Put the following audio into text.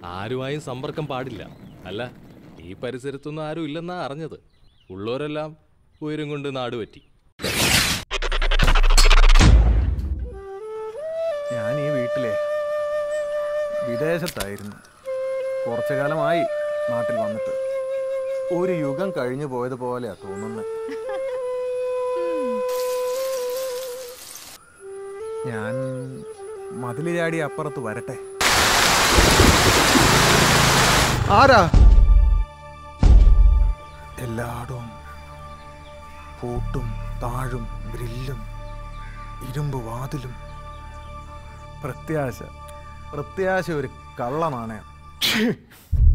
ആരുമായും സമ്പർക്കം പാടില്ല അല്ല ഈ പരിസരത്തൊന്നും ആരും ഇല്ലെന്നാ അറിഞ്ഞത് ഉള്ളവരെല്ലാം ഉയരം കൊണ്ട് നാടുപറ്റി ഞാൻ ഈ വീട്ടിലെ വിദേശത്തായിരുന്നു കുറച്ചു കാലമായി നാട്ടിൽ വന്നിട്ട് ഒരു യുഗം കഴിഞ്ഞു പോയതുപോലെയാ തോന്നുന്നത് ഞാൻ മതില് ചാടി അപ്പുറത്ത് വരട്ടെ ആരാ എല്ലായിടവും പൂട്ടും താഴും ഗ്രില്ലും ഇരുമ്പ് വാതിലും പ്രത്യാശ പ്രത്യാശ ഒരു കള്ള നാണയം